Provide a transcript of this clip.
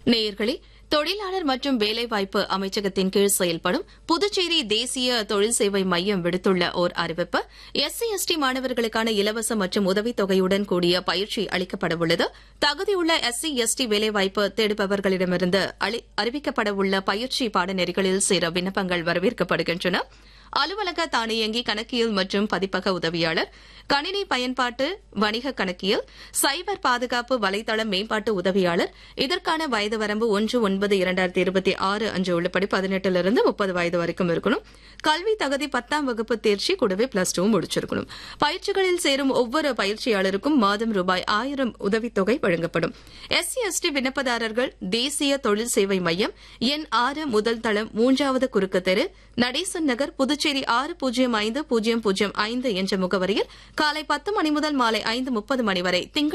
நேயர்களே தொழிலாளர் மற்றும் வேலைவாய்ப்பு அமைச்சகத்தின் கீழ் செயல்படும் புதுச்சேரி தேசிய தொழில் சேவை மையம் விடுத்துள்ள ஓர் அறிவிப்பு எஸ்சி எஸ்டி மாணவர்களுக்கான இலவச மற்றும் உதவித்தொகையுடன் கூடிய பயிற்சி அளிக்கப்படவுள்ளது தகுதியுள்ள எஸ்சி எஸ்டி வேலைவாய்ப்பு தேடுபவர்களிடமிருந்து அளி- அறிவிக்கப்படவுள்ள பயிற்சி பாடநெறிகளில் சேர விண்ணப்பங்கள் வரவேற்கப்படுகின்றன அலுவலக தானியங்கி கணக்கியல் மற்றும் பதிப்பக உதவியாளர் கணினி பயன்பாட்டு வணிக கணக்கியல் சைபர் பாதுகாப்பு வலைதள மேம்பாட்டு உதவியாளர் இதற்கான வயது வரம்பு ஒன்று ஒன்பது இரண்டாயிரத்தி இருபத்தி ஆறு அன்று உள்ளபடி பதினெட்டிலிருந்து முப்பது வயது வரைக்கும் இருக்கணும் கல்வி தகுதி பத்தாம் வகுப்பு தேர்ச்சி கூடவே பிளஸ் டூ முடிச்சிருக்கணும் பயிற்சிகளில் சேரும் ஒவ்வொரு பயிற்சியாளருக்கும் மாதம் ரூபாய் ஆயிரம் உதவித்தொகை வழங்கப்படும் எஸ்சி எஸ்டி விண்ணப்பதாரர்கள் தேசிய தொழில் சேவை மையம் எண் ஆறு முதல் தளம் மூன்றாவது குறுக்கு தெரு நடேசன் நகர் புதுச்சேரி ஆறு பூஜ்ஜியம் ஐந்து பூஜ்ஜியம் பூஜ்ஜியம் ஐந்து என்ற முகவரியில் காலை பத்து மணி முதல் மாலை ஐந்து முப்பது மணி வரை திங்கள்